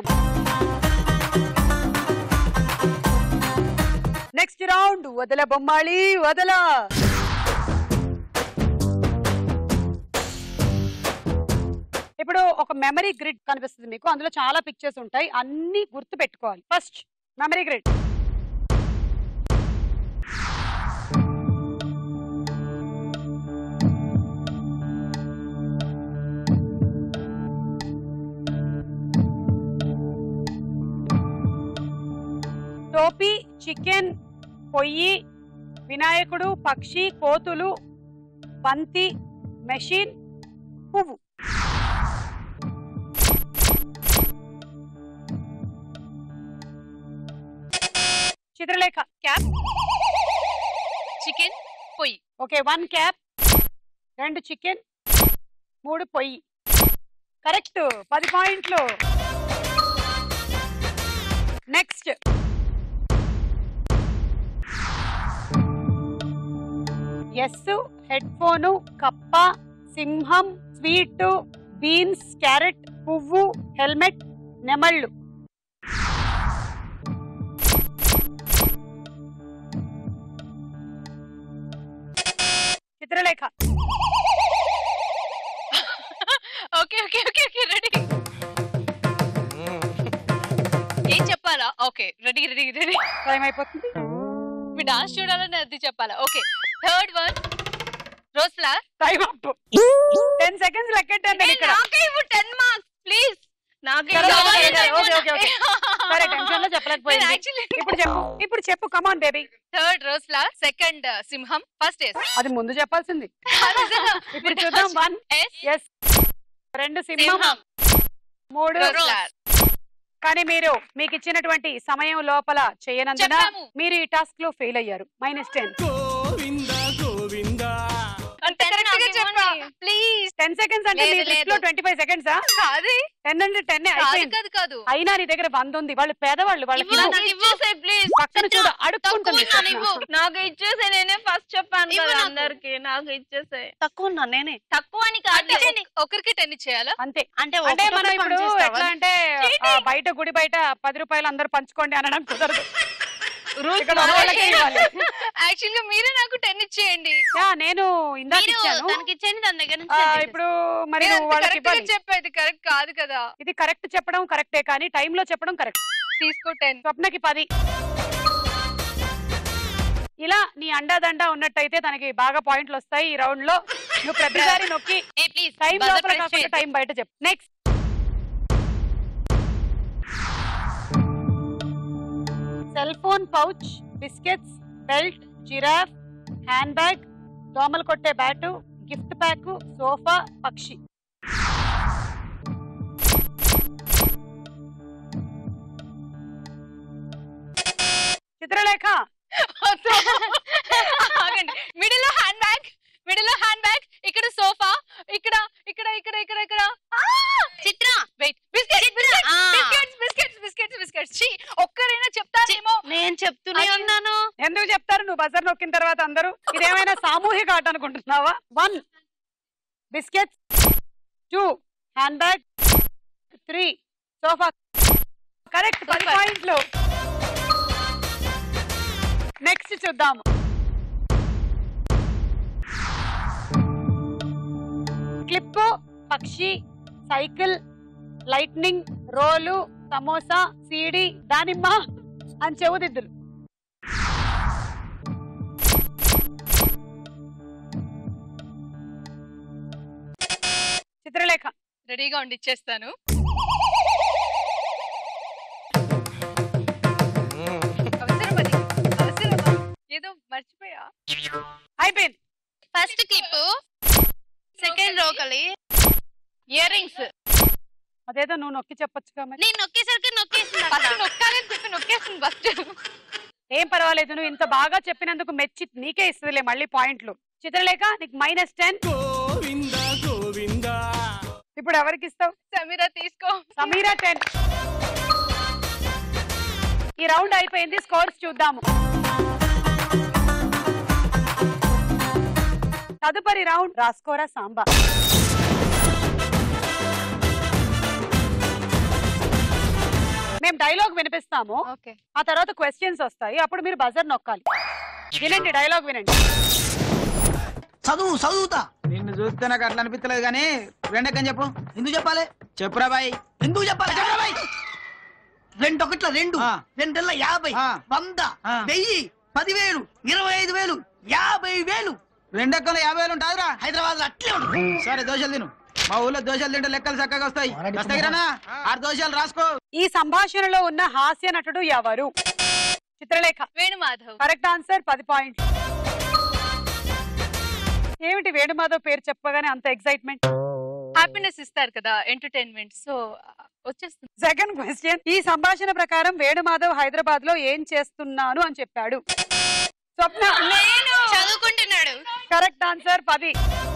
నెక్స్ట్ రౌండ్ వదల బొమ్మాళి వదల ఇప్పుడు ఒక మెమరీ గ్రిడ్ కనిపిస్తుంది మీకు అందులో చాలా పిక్చర్స్ ఉంటాయి అన్ని గుర్తు పెట్టుకోవాలి ఫస్ట్ మెమరీ గ్రిడ్ టోపీ చికెన్ పొయ్యి వినాయకుడు పక్షి కోతులు బంతి మెషిన్ పువ్వు చిత్రలేఖ క్యాప్
చికెన్ పొయ్యి
ఓకే వన్ క్యాప్ రెండు చికెన్ మూడు పొయ్యి కరెక్ట్ పది పాయింట్లు నెక్స్ట్ ఎస్ హెడ్ ఫోను కప్ప సింహం స్వీట్ బీన్స్ క్యారెట్ పువ్వు హెల్మెట్ నెమళ్ళు Chitralekha
okay okay okay okay ready ఏం చెప్పాలా okay ready ready ready
time అయిపోతుంది
మీ డాన్స్ చూడాలని అది చెప్పాలా okay third one rose flower
time up ten seconds లెక్కెట్టాను నేను ఇక్కడ
నాకే ఇవ్వు టెన్ మార్క్స్ ప్లీజ్ నాకే
సరే,
ఇవ్వాలి.
Okay, okay, okay, okay. సరే టెన్షన్ లో చెప్పలేకపోయింది
నేను actually-
ఇప్పుడు చెప్పు ఇప్పుడు చెప్పు come on baby
third rose flower second సింహం ఫస్ట్ ఎస్
అది ముందు చెప్పాల్సింది ఇప్పుడు చూద్దాం వన్
ఎస్
ఎస్ రెండు సింహం
సింహం
మూడు
రోజ్ ఫ్లవర్
కానీ మీరు మీకు ఇచ్చినటువంటి సమయం లోపల చేయనందున
చెప్పాము.
మీరు ఈ టాస్క్ లో ఫెయిల్ అయ్యారు మైనస్ టెన్
గోవిందా గోవిందా
అంత కరెక్ట్ గా చెప్పా ప్లీజ్
టెన్ సెకండ్స్ అంటే మీ
లేదు,
లిస్ట్ లో
లేదు.
ట్వంటీ ఫైవ్ సెకండ్స్
కాదు
టెన్ అంటే టెన్
కాదు
అయిపోయింది
కాదు కాదు
అయినా నీ దగ్గర వంద ఉంది వాళ్ళు పేదవాళ్ళు వాళ్ళకి
ఇవ్వు,
ఇవ్వు.
నాకు ఇవ్వు.
ప్లీజ్
పక్కన చూడు అడుక్కుంటుంది
తక్కువ ఉన్నాను, ఇవ్వు.
నాకు ఇచ్చేసే నేనే ఫస్ట్ చెప్పాను
ఇవ్వు
కదా
నాకు.
అందరికి నాకు ఇచ్చేసే
తక్కువ ఉన్నా నేనే
తక్కువ అని కాదు
అంటే ఒకరికి టెన్ ఇచ్చేయాలా
అంతే
అంటే
అంటే
ఒకటొకటి
మనం ఇప్పుడు
పనిచేస్తావా?
ఎట్లా అంటే ఆ, బయట గుడి బయట పది రూపాయలు అందరూ పంచుకోండి అనడం కుదరదు
రూల్స్
ఇక్కడ ఉన్న వాళ్ళకే ఇవ్వాలి.
యాక్చువల్ గా మీరే నాకు టెన్ ఇచ్చేయండి
యా నేను ఇందాక
మీరు
ఇచ్చాను
తనకి ఇచ్చేయండి తన దగ్గర నుంచి
ఆ,
నేను తీసేస్తాను.
ఇప్పుడు మరి
మీరు
నువ్వు
అంత
వాళ్ళకి
correct గా
ఇవ్వాలి
చెప్పేది కరెక్ట్ కాదు కదా
ఇది కరెక్ట్ చెప్పడం కరెక్టే కానీ time లో చెప్పడం కరెక్ట్
తీసుకో టెన్
స్వప్నకి పది ఇలా నీ అండాదండ ఉన్నట్టయితే తనకి బాగా పాయింట్లు వస్తాయి ఈ రౌండ్ లో నువ్వు ప్రతిసారి నొక్కి
ఏ ప్లీజ్
టైం
buzzer
లోపల
press
కాకుండా
చేయొద్దు.
టైం బయట చెప్పు next cell phone pouch biscuits belt giraffe hand bag దోమలు కొట్టే బ్యాటు గిఫ్ట్ ప్యాక్ సోఫా పక్షి చిత్రలేఖ
ఆగండి మిడిల్ లో హ్యాండ్ బ్యాగ్ మిడిల్ లో హ్యాండ్ బ్యాగ్ ఇక్కడ సోఫా ఇక్కడ ఇక్కడ ఇక్కడ ఇక్కడ ఇక్కడ
చిత్ర
వెయిట్ బిస్కెట్స్
చిత్ర, ఆ.
బిస్కెట్స్ బిస్కెట్స్ బిస్కెట్స్ బిస్కెట్స్ ఛీ ఒక్కరైనా చెప్తారేమో
నేను చెప్తూనే
అది-
ఉన్నాను
ఎందుకు చెప్తారు నువ్వు బజర్ నొక్కిన తర్వాత అందరూ ఇదేమైనా సామూహిక ఆట అనుకుంటున్నావా one biscuits two hand bag three sofa correct పది
Super.
పాయింట్లు నెక్స్ట్ చూద్దాము క్లిప్ పక్షి cycle lightning roll samosa CD దానిమ్మ అని చెవుదిద్దులు చిత్రలేఖ
రెడీగా ఉండి ఇచ్చేస్తాను అవసరం అది అవసరమా ఏదో మర్చిపోయా
అయిపోయింది
ఫస్ట్ క్లిప్ సెకండ్ రోకలి ఇయర్ రింగ్స్
అదేదో నువ్వు నొక్కి చెప్పొచ్చుగా మరి
నేను నొక్కేసరికి నొక్కేసింది
ఫస్ట్
అక్కడ.
నొక్కాలని చెప్పి నొక్కేస్తుంది ఫస్ట్
ఏం పర్వాలేదు నువ్వు ఇంత బాగా చెప్పినందుకు మెచ్చి నీకే ఇస్తుందిలే మళ్ళీ పాయింట్లు చిత్రలేఖ నీకు మైనస్ టెన్
గోవింద గోవింద
ఇప్పుడు ఎవరికి ఇస్తావు
సమీరా తీసుకో
సమీరా టెన్ ఈ రౌండ్ అయిపోయింది స్కోర్స్ చూద్దాము తదుపరి రౌండ్ రాసుకోరా సాంబా మేము డైలాగ్ వినిపిస్తాము
ఓకే
ఆ తర్వాత క్వశ్చన్స్ వస్తాయి అప్పుడు మీరు బజర్ నొక్కాలి వినండి డైలాగ్ వినండి
చదువు చదువుతా
నిన్ను చూస్తే నాకు అట్లా అనిపించలేదు కానీ రెండెక్కని చెప్పు
ఎందుకు చెప్పాలి
చెప్పురా బాయ్
ఎందుకు చెప్పాలి చెప్పరా బాయ్? రెండు ఒకట్ల రెండు
ఆ.
రెండెల్ల యాభై
ఆ.
వంద
ఆ.
వెయ్యి పదివేలు ఇరవై ఐదు వేలు యాభై వేలు
రెండెక్కలు యాభై వేలు ఉంటాదిరా
హైదరాబాద్ లో అట్లే ఉంటుంది
సరే దోశలు తిను మా ఊళ్ళో దోశలు తింటే లెక్కలు చక్కగా వస్తాయి వస్తాయి రానా ఆరు దోశలు రాసుకో
ఈ సంభాషణలో ఉన్న హాస్య నటుడు ఎవరు చిత్రలేఖ
వేణుమాధవ్
కరెక్ట్ ఆన్సర్ పది పాయింట్ ఏమిటి వేణుమాధవ్ పేరు చెప్పగానే అంత ఎక్సైట్మెంట్
హ్యాపీనెస్ ఇస్తారు కదా ఎంటర్టైన్మెంట్ సో వచ్చేస్తుంది
సెకండ్ క్వశ్చన్ ఈ సంభాషణ ప్రకారం వేణుమాధవ్ హైదరాబాద్ లో ఏం చేస్తున్నాను అని చెప్పాడు స్వప్న
చదువుకుంటున్నాడు
కరెక్ట్ ఆన్సర్ పది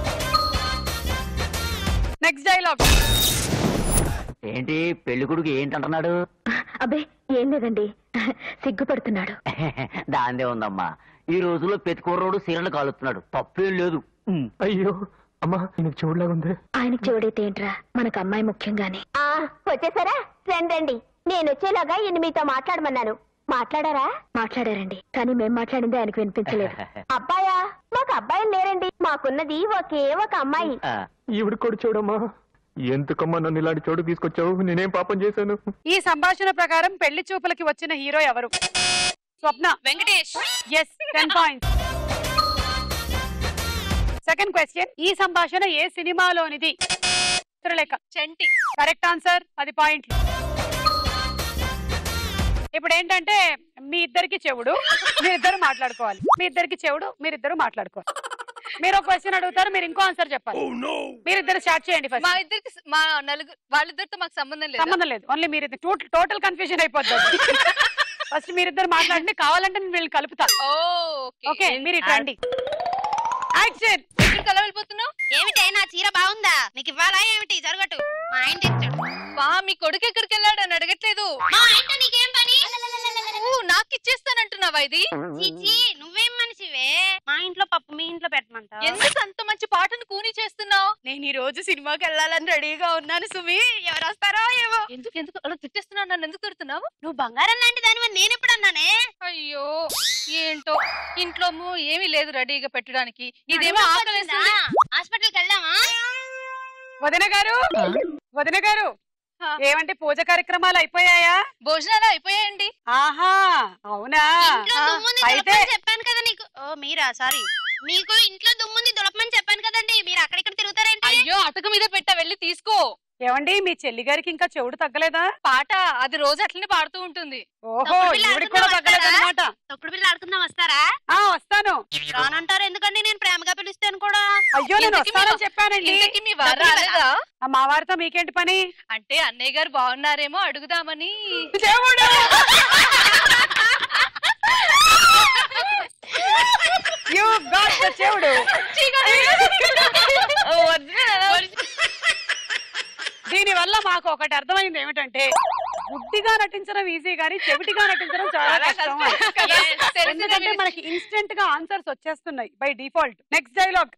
నెక్స్ట్ డైలాగ్
ఏంటి పెళ్లి కొడుకు ఏంటంటున్నాడు
అబ్బే ఏం లేదండి సిగ్గుపడుతున్నాడు
దాందే ఉందమ్మా ఈ రోజుల్లో పెతికూర్రోడు సీరలు కాలుస్తున్నాడు తప్పేం లేదు అయ్యో అమ్మా నీకు చూడలాగుంది
ఆయనకి చెవుడైతే ఏంట్రా మనకు అమ్మాయి ముఖ్యంగానే వచ్చేసారా రండి రండి నేను వచ్చేలాగా ఈయన మీతో మాట్లాడమన్నాను మాట్లాడారా మాట్లాడారండి కానీ మేం మాట్లాడింది ఆయనకు వినిపించలేదు అబ్బాయా మాకు అబ్బాయిలు లేరండి మాకున్నది ఒకే ఒక అమ్మాయి
ఈవిడ కూడా చూడమ్మా ఎందుకమ్మా నన్ను ఇలాంటి చోటు తీసుకొచ్చావు నేనేం పాపం చేశాను
ఈ సంభాషణ ప్రకారం పెళ్లి చూపులకి వచ్చిన హీరో ఎవరు Swapna
Venkatesh
yes ten points second question ఈ సంభాషణ ఏ సినిమాలోనిది చిత్రలేఖ
చంటి
కరెక్ట్ ఆన్సర్ పది పాయింట్లు ఇప్పుడు ఏంటంటే మీ ఇద్దరికి చెవుడు మీరిద్దరు మాట్లాడుకోవాలి మీ ఇద్దరికి చెవుడు మీరిద్దరు మాట్లాడుకోవాలి మీరు ఒక క్వశ్చన్ అడుగుతారు మీరు ఇంకో ఆన్సర్ చెప్పాలి మీరిద్దరు స్టార్ట్ చేయండి
మా
ఫస్ట్
ఇద్దరికి మా నలుగురు వాళ్ళిద్దరితో మాకు సంబంధం లేదు
సంబంధం లేదు ఓన్లీ మీరు టోటల్ కన్ఫ్యూజన్ అయిపోతుంది ఫస్ట్ మీరిద్దరు మాట్లాడండి కావాలంటే నేను వీళ్ళని కలుపుతా ఓకే మీరు ఇటు రండి యాక్షన్
ఎక్కడికి అలా వెళ్ళిపోతున్నావు
ఏమిటి నా చీర బాగుందా నీకు ఇవ్వాలా ఏమిటి జరగటు మా ఆయన తెచ్చాడు
వా మీ కొడుకు ఎక్కడికి వెళ్ళాడు అని అడగట్లేదు
మా ఆయనతో నీకేం పని
ఊ, నాకు ఇచ్చేస్తానంటున్నావా ఇది
చీచీ నువ్వేం మనిషివే మా ఇంట్లో పప్పు మీ ఇంట్లో పెట్టమంటావు
ఎందుకు అంత మంచి మంచి పాటను కూని చేస్తున్నావు
నేను ఈ రోజు సినిమాకి వెళ్ళాలని రెడీగా ఉన్నాను సుమి ఎవరు వస్తారో ఏమో
ఎందుకు ఎందుకు అలా తిట్టేస్తున్నావు నన్ను ఎందుకు తిడుతున్నావు
నువ్వు బంగారం లాంటి దాని నేను ఎప్పుడు అన్నానే
అయ్యో ఏంటో ఇంట్లో ము- ఏమీ లేదు రెడీగా పెట్టడానికి ఇదేమో
నడుము
ఆకలేస్తుంది
హాస్పిటల్కి వెళ్దామా
వదిన గారు వదిన గారు ఏమంటే పూజ కార్యక్రమాలు అయిపోయాయా
భోజనాలు అయిపోయాయండి
ఆహా అవునా
ఇంట్లో దుమ్ముంది
అయితే
దులపమని చెప్పాను కదా నీకు ఓ మీరా సారీ మీకు ఇంట్లో దుమ్ముంది దులపమని చెప్పాను కదండి మీరు అక్కడిక్కడ తిరుగుతారేంటి
అయ్యో అటక మీద పెట్ట వెళ్ళి తీసుకో
ఏమండి మీ చెల్లి గారికి ఇంకా చెవుడు తగ్గలేదా
పాట అది రోజు అట్లనే పాడుతూ ఉంటుంది
ఓహో
తొక్కుడు బిళ్ళ
ఈవిడికి కూడా
ఆడుకుందాం
తగ్గలేదు
వస్తారా?
అనమాట
తొక్కుడు బిళ్ళ ఆడుకుందాం వస్తారా
ఆ వస్తాను
రానంటారు ఎందుకండి నేను ప్రేమగా పిలుస్తాను కూడా
అయ్యో నేను
ఇంతకీ
వస్తానని
మీ-
చెప్పానండి
ఇంతకీ మీ వారు
తొక్కుడు బిళ్ళ.
రాలేదా
ఆ మా వారితో మీకేంటి పని
అంటే అన్నయ్య గారు బాగున్నారేమో అడుగుదామని
దేవుడు యు గాట్ ద చెవుడు దీని వల్ల మాకు ఒకటి అర్థమైంది ఏమిటంటే గుడ్డిగా నటించడం ఈజీ కానీ చెవిటిగా నటించడం చాలా
చాలా
కష్టం
కష్టం కదా. తెలిసిన
ఎందుకంటే
విషయం.
మనకి ఇన్స్టెంట్ గా ఆన్సర్స్ వచ్చేస్తున్నాయి బై డిఫాల్ట్ నెక్స్ట్ డైలాగ్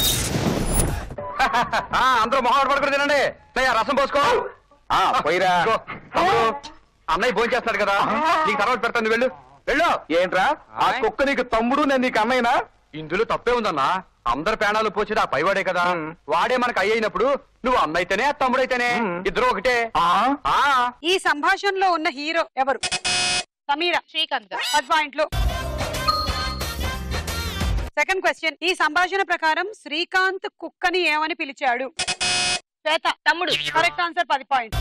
ఆ, అందరూ మొహం పడుకుని తినండి అన్నయ్య, రసం పోసుకో ఆ, పోయిరా తమ్ముడు అన్నయ్య భోజనం చేస్తాడు కదా నీకు తర్వాత పెడతాను వెళ్ళు వెళ్ళు ఏంట్రా ఆ కుక్క నీకు తమ్ముడు నేను నీకు అన్నయ్యనా ఇందులో తప్పే ఉందన్నా అందరు ప్రాణాలు పోచేది ఆ పైవాడే కదా వాడే మనకు అయ్యినప్పుడు నువ్వు అన్నైతేనే తమ్ముడైతేనే ఇద్దరు ఒకటే ఆ
ఈ సంభాషణలో ఉన్న హీరో ఎవరు సమీర
శ్రీకాంత్
పది పాయింట్లు సెకండ్ క్వశ్చన్ ఈ సంభాషణ ప్రకారం శ్రీకాంత్ కుక్కని ఏమని పిలిచాడు శ్వేత తమ్ముడు కరెక్ట్ ఆన్సర్ పది పాయింట్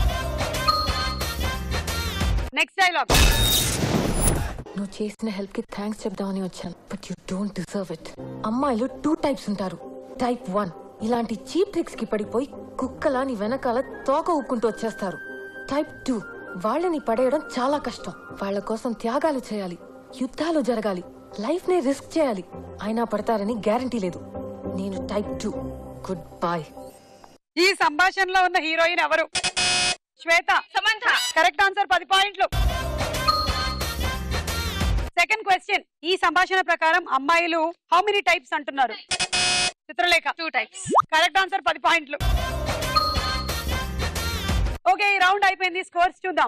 నెక్స్ట్ డైలాగ్
నువ్వు చేసిన హెల్ప్ కి థ్యాంక్స్ చెప్దామని వచ్చాను but you don't deserve it అమ్మాయిలు టూ టైప్స్ ఉంటారు టైప్ వన్ ఇలాంటి చీప్ ట్రిక్స్ కి పడిపోయి కుక్కలా నీ వెనకాల తోక ఊక్కుంటూ వచ్చేస్తారు టైప్ టూ వాళ్ళని పడేయడం చాలా కష్టం వాళ్ళ కోసం త్యాగాలు చేయాలి యుద్ధాలు జరగాలి లైఫ్ ని రిస్క్ చేయాలి అయినా పడతారని గ్యారంటీ లేదు నేను టైప్ టూ గుడ్ బాయ్
ఈ సంభాషణలో ఉన్న హీరోయిన్ ఎవరు శ్వేత
సమంత
కరెక్ట్ ఆన్సర్ పది పాయింట్లు సెకండ్ క్వశ్చన్ ఈ సంభాషణ ప్రకారం అమ్మాయిలు హౌ మెనీ టైప్స్ అంటున్నారు Chitralekha
two types
correct answer పది పాయింట్లు ఓకే ఈ రౌండ్ అయిపోయింది స్కోర్స్ చూద్దాం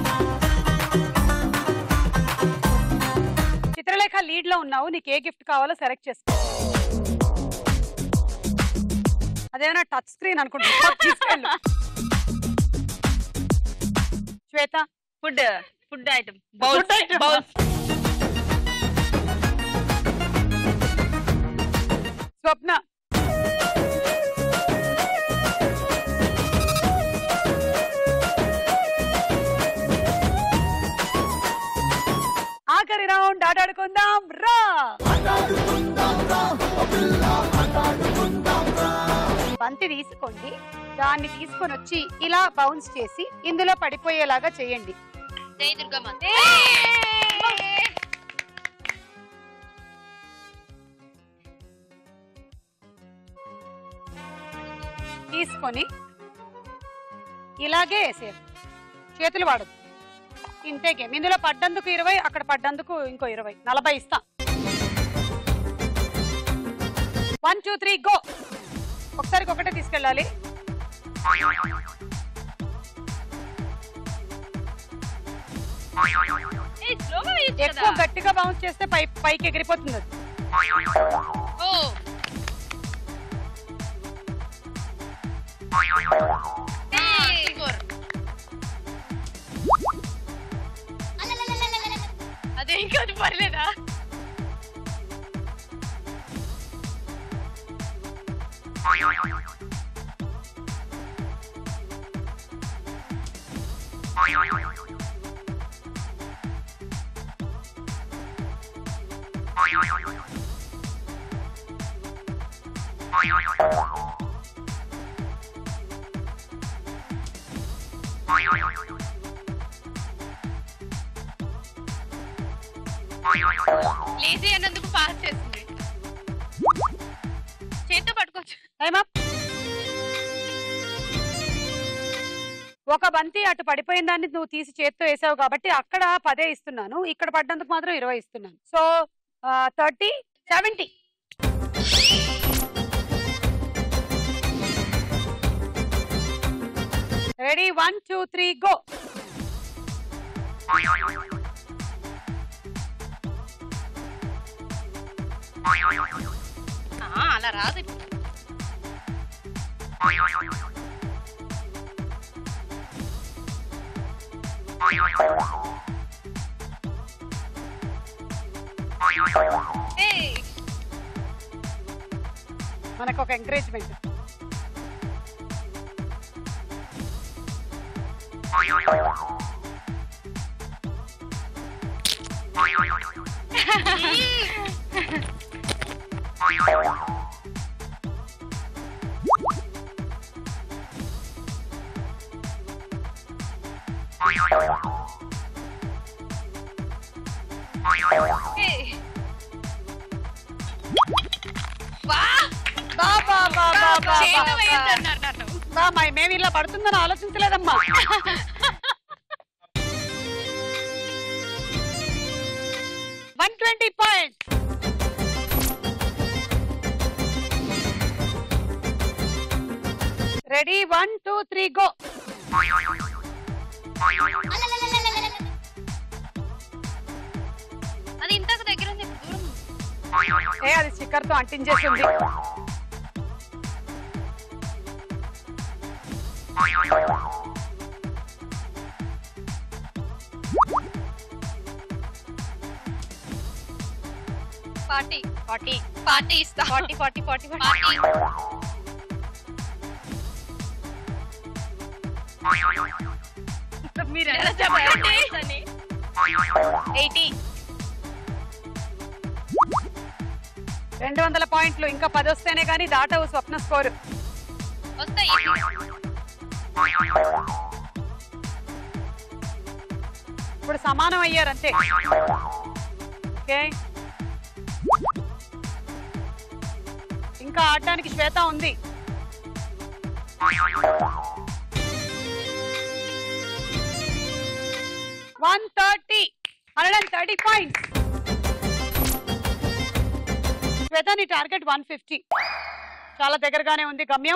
చిత్రలేఖ లీడ్ లో ఉన్నావు నీకు ఏ గిఫ్ట్ కావాలో సెలెక్ట్ చేసుకో అదేమైనా టచ్ స్క్రీన్ అనుకుంటున్నా తీసుకెళ్ళు Shweta
food food item
Food item. Swapna ఆఖరి రౌండ్ ఆటాడుకుందాం రా బంతి తీసుకోండి దాన్ని తీసుకొని వచ్చి ఇలా బౌన్స్ చేసి ఇందులో పడిపోయేలాగా చేయండి
జై దుర్గమ్మ
తీసుకొని ఇలాగే వేసేయాలి చేతులు వాడదు ఇంతే గేమ్ ఇందులో పడ్డందుకు ఇరవై అక్కడ పడ్డందుకు ఇంకో ఇరవై నలభై ఇస్తా వన్ టూ త్రీ గో ఒకసారికి ఒకటే తీసుకెళ్ళాలి ఎక్కువ గట్టిగా బౌన్స్ చేస్తే పై పైకి ఎగిరిపోతుంది అది.
అదే ఇంకా అది పర్లేదా లేజీ అన్నందుకు పాస్ చేసింది చేత్తో పట్టుకోవచ్చు
Time up. ఒక బంతి అటు పడిపోయిన దాన్ని నువ్వు తీసి చేత్తో వేసావు కాబట్టి అక్కడ పదే ఇస్తున్నాను ఇక్కడ పడ్డందుకు మాత్రం ఇరవై ఇస్తున్నాను so thirty seventy ready one two three go
ఆ, అలా రాదు
మనకు ఒక ఎంకరేజ్మెంట్
చేతిలో వేయొద్దన్నారు నన్ను.
బా మా మేము ఇలా పడుతుందని ఆలోచించలేదమ్మా one twenty point ready one two three go
అది ఇంతకు దగ్గర ఉంది ఇప్పుడు దూరం ఉంది.
ఏ అది స్టిక్కర్ తో అంటించేసింది
పార్టీ
ఫార్టీ
పార్టీ ఇస్తా
ఫార్టీ ఫార్టీ ఫార్టీ
పార్టీ
మీరు ఎలా చెప్పండి ఎయిటీ
రెండు వందల పాయింట్లు ఇంకా పది వస్తేనే కానీ దాటవు స్వప్న స్కోర్
వస్తాయి
ఇప్పుడు సమానం అయ్యారు అంతే ఓకే ఇంకా ఆడడానికి శ్వేత ఉంది one thirty hundred and thirty points Shweta నీ టార్గెట్ వన్ ఫిఫ్టీ చాలా దగ్గరగానే ఉంది గమ్యం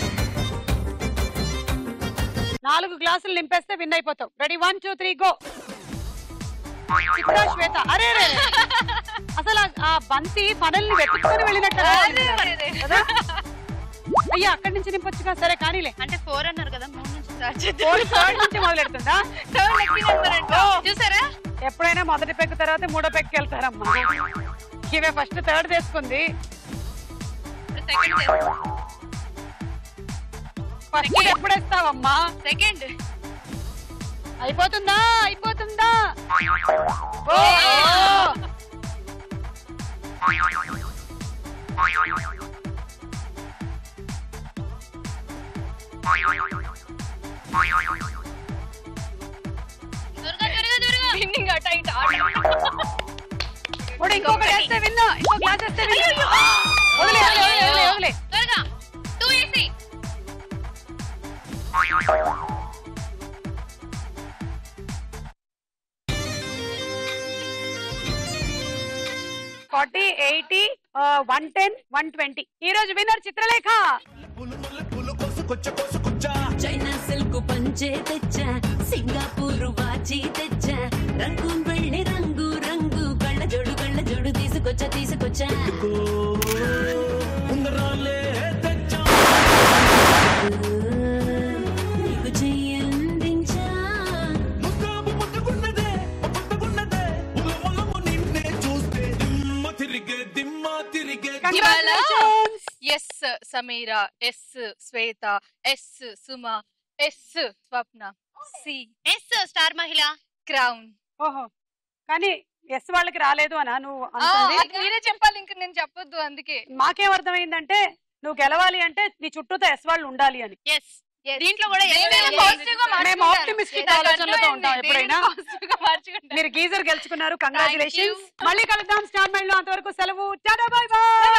నాలుగు గ్లాసులు నింపేస్తే విన్ అయిపోతావు ready one two three go Chitra Shweta అరే రే అసలు ఆ- ఆ బంతి మనల్ని వెతుక్కొని వెళ్ళినట్టు అనిపించింది నాకు. కదా? అయ్యా అక్కడి నుంచి నింపొచ్చుగా సరే కానీలే
అంటే ఫోర్ అన్నారు కదా మూడు నుంచి స్టార్ట్
ఫోర్ థర్డ్ నుంచి మొదలెడుతుందా ఓ.
చూసారా
ఎప్పుడైనా మొదటి పెగ్గు తర్వాత మూడో పెగ్గుకి వెళ్తారమ్మా ఈమె ఫస్ట్ థర్డ్ తీసుకుంది ఫస్ట్ ఎప్పుడు వేస్తావమ్మా
సెకండ్
అయిపోతుందా అయిపోతుందా ఓ!
విన్నింగ్ అట ఇట
ఇప్పుడు ఇంకొకటి వేస్తే విన్నా ఇంకో గ్లాస్ వేస్తే విన్నా వదిలే వదిలే వదిలే వదిలే
త్వరగా టూ వేసి
forty eighty one ten one twenty ఈ రోజు విన్నర్ చిత్రలేఖ
చైనా సిల్క్ పంచే తెచ్చా సింగపూర్ వాచి తెచ్చా రంగు వెళ్ళి రంగు రంగు కళ్ళ జోడు కళ్ళ జోడు తీసుకొచ్చా తీసుకొచ్చా నీకు చెయ్యందించా
yes Sameera yes Shweta yes Suma yes Swapna సి
ఎస్ స్టార్ మహిళ
క్రౌన్
ఓహో కానీ ఎస్ వాళ్ళకి రాలేదు అనా నువ్వు
ఆ,
అంటుంది
అది మీరే చెప్పాలి ఇంక నేను చెప్పొద్దు అందుకే
మాకేం అర్థమైందంటే నువ్వు గెలవాలి అంటే నీ చుట్టూతో ఎస్ వాళ్ళు ఉండాలి అని
ఎస్ దీంట్లో కూడా yes,
దేనిని
yes.
positive గా
మేము
మార్చుకుంటారు.
ఆప్టిమిస్టిక్
నాకు
ఆలోచనలతో
అర్థమైంది.
ఉంటాం ఎప్పుడైనా
దేనిని positive గా మార్చుకుంటారు.
మీరు గీజర్ గెలుచుకున్నారు
Thank
కంగ్రాచులేషన్స్
you.
మళ్ళీ కలుద్దాం స్టార్ మైల్ లో అంతవరకు సెలవు టాటా బై బై